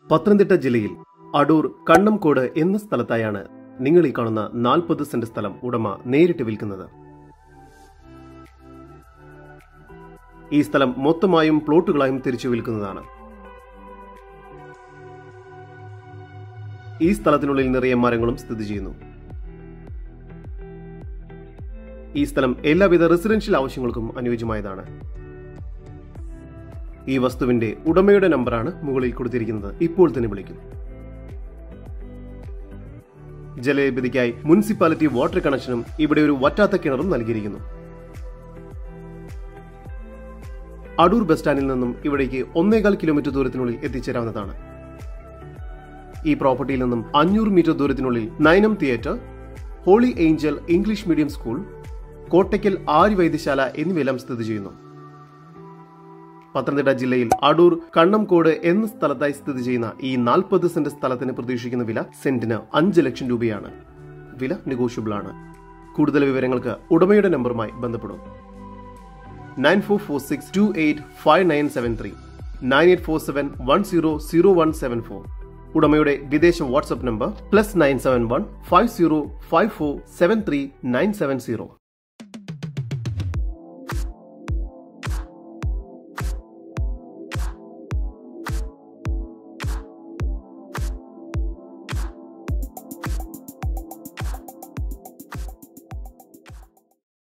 പത്തനംതിട്ട ജില്ലയിൽ അടൂർ കണ്ണംകോട് എന്ന സ്ഥലത്തായാണ് നിങ്ങൾ ഈ കാണുന്ന നാൽപ്പത് സെന്റ് സ്ഥലം ഉടമ നേരിട്ട് വിൽക്കുന്നത് ഈ സ്ഥലം മൊത്തമായും പ്ലോട്ടുകളായും തിരിച്ചു വിൽക്കുന്നതാണ് ഈ സ്ഥലത്തിനുള്ളിൽ നിറയെ മരങ്ങളും സ്ഥിതി ചെയ്യുന്നു ഈ സ്ഥലം എല്ലാവിധ റെസിഡൻഷ്യൽ ആവശ്യങ്ങൾക്കും അനുയോജ്യമായതാണ് ഈ വസ്തുവിന്റെ ഉടമയുടെ നമ്പറാണ് മുകളിൽ കൊടുത്തിരിക്കുന്നത് ഇപ്പോൾ തന്നെ വിളിക്കും ജലലഭ്യതയ്ക്കായി മുനിസിപ്പാലിറ്റി വാട്ടർ കണക്ഷനും ഇവിടെ ഒരു വറ്റാത്ത കിണറും നൽകിയിരിക്കുന്നു അടൂർ ബസ് സ്റ്റാൻഡിൽ നിന്നും ഇവിടേക്ക് ഒന്നേകാൽ കിലോമീറ്റർ ദൂരത്തിനുള്ളിൽ എത്തിച്ചേരാവുന്നതാണ് ഈ പ്രോപ്പർട്ടിയിൽ നിന്നും അഞ്ഞൂറ് മീറ്റർ ദൂരത്തിനുള്ളിൽ Nayanam theatre Holy Angel English medium school Kottakkal Arya Vaidyasala എന്നിവയെല്ലാം സ്ഥിതി ചെയ്യുന്നു പത്തനംതിട്ട ജില്ലയിൽ അടൂർ കണ്ണംകോട് എന്ന സ്ഥലത്തായി സ്ഥിതി ചെയ്യുന്ന ഈ നാൽപ്പത് സെന്റ് സ്ഥലത്തിന് പ്രതീക്ഷിക്കുന്ന വില സെന്റിന് അഞ്ച് ലക്ഷം രൂപയാണ് വില നെഗോഷ്യബിൾ ആണ് കൂടുതൽ വിവരങ്ങൾക്ക് ഉടമയുടെ നമ്പറുമായി ബന്ധപ്പെടും nine four four six two eight five nine seven three nine eight four seven one zero zero one seven four ഉടമയുടെ വിദേശ WhatsApp number plus nine seven one five zero five four seven three nine seven zero